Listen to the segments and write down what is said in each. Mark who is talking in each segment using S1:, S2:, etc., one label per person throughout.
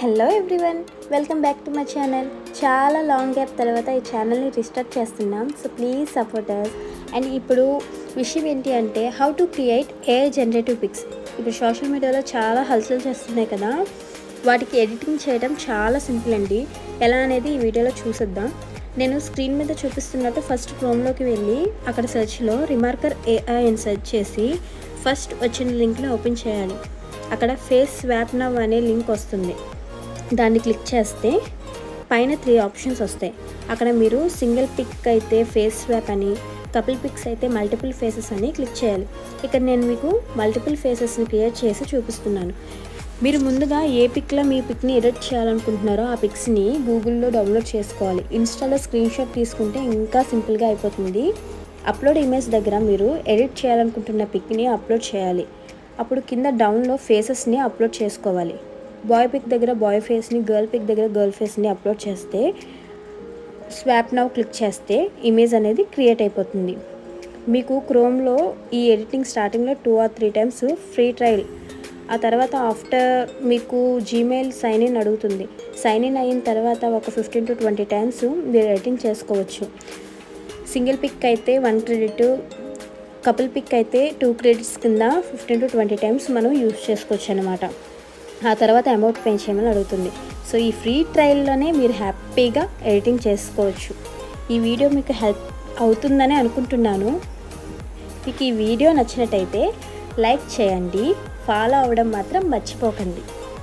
S1: hello everyone welcome back to my channel చాలా long gap తర్వాత ఈ ఛానల్ని రిస్టార్ట్ చేస్తున్నాం సో ప్లీజ్ సపోర్టర్స్ అండ్ ఇప్పుడు విషయం ఏంటి అంటే how to create a generative pics ఇప్పుడు సోషల్ మీడియాలో చాలా హల్చల్ చేస్తున్నాయి కదా వాటికి ఎడిటింగ్ చేయడం చాలా సింపుల్ అండి ఎలా అనేది ఈ వీడియోలో చూసేద్దాం నేను స్క్రీన్ మీద చూపిస్తున్నట్టు ఫస్ట్ క్రోమ్లోకి వెళ్ళి అక్కడ సెర్చ్లో రిమార్కర్ ఏఐ అని సెర్చ్ చేసి ఫస్ట్ వచ్చిన లింక్ని ఓపెన్ చేయాలి అక్కడ ఫేస్ స్వాప్ నవ్ అనే లింక్ వస్తుంది దాన్ని క్లిక్ చేస్తే పైన త్రీ ఆప్షన్స్ వస్తాయి అక్కడ మీరు సింగిల్ పిక్ అయితే ఫేస్ స్వాప్ అని కపుల్ పిక్స్ అయితే మల్టిపుల్ ఫేసెస్ అని క్లిక్ చేయాలి ఇక్కడ నేను మీకు మల్టిపుల్ ఫేసెస్ని క్రియేట్ చేసి చూపిస్తున్నాను మీరు ముందుగా ఏ పిక్లో మీ పిక్ని ఎడిట్ చేయాలనుకుంటున్నారో ఆ పిక్స్ని గూగుల్లో డౌన్లోడ్ చేసుకోవాలి ఇన్స్టాలో స్క్రీన్ షాట్ తీసుకుంటే ఇంకా సింపుల్గా అయిపోతుంది అప్లోడ్ ఇమేజ్ దగ్గర మీరు ఎడిట్ చేయాలనుకుంటున్న పిక్ని అప్లోడ్ చేయాలి అప్పుడు కింద డౌన్లో ఫేసెస్ని అప్లోడ్ చేసుకోవాలి బాయ్ పిక్ దగ్గర బాయ్ ఫేస్ని గర్ల్ పిక్ దగ్గర గర్ల్ ఫేస్ని అప్లోడ్ చేస్తే స్వాప్ నవ్ క్లిక్ చేస్తే ఇమేజ్ అనేది క్రియేట్ అయిపోతుంది మీకు క్రోమ్లో ఈ ఎడిటింగ్ స్టార్టింగ్లో two or three times free trial ఆ తర్వాత ఆఫ్టర్ మీకు జీమెయిల్ సైన్ ఇన్ అడుగుతుంది సైన్ ఇన్ అయిన తర్వాత ఒక ఫిఫ్టీన్ టు ట్వంటీ టైమ్స్ మీరు ఎడిటింగ్ చేసుకోవచ్చు సింగిల్ పిక్ అయితే వన్ క్రెడిట్ కపుల్ పిక్ అయితే టూ క్రెడిట్స్ కింద ఫిఫ్టీన్ టు ట్వంటీ టైమ్స్ మనం యూస్ చేసుకోవచ్చు అనమాట ఆ తర్వాత అమౌంట్ పే చేయమని అడుగుతుంది సో ఈ ఫ్రీ ట్రయల్లోనే మీరు హ్యాపీగా ఎడిటింగ్ చేసుకోవచ్చు ఈ వీడియో మీకు హెల్ప్ అవుతుందని అనుకుంటున్నాను మీకు ఈ వీడియో నచ్చినట్టయితే లైక్ చేయండి ఫాలో అవ్వడం మాత్రం మర్చిపోకండి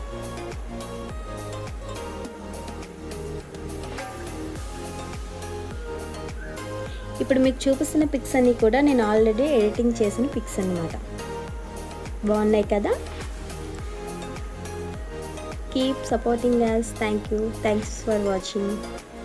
S1: ఇప్పుడు మీకు చూపిస్తున్న పిక్స్ అన్నీ కూడా నేను ఆల్రెడీ ఎడిటింగ్ చేసిన పిక్స్ అన్నమాట బాగున్నాయి కదా keep supporting us thank you thanks for watching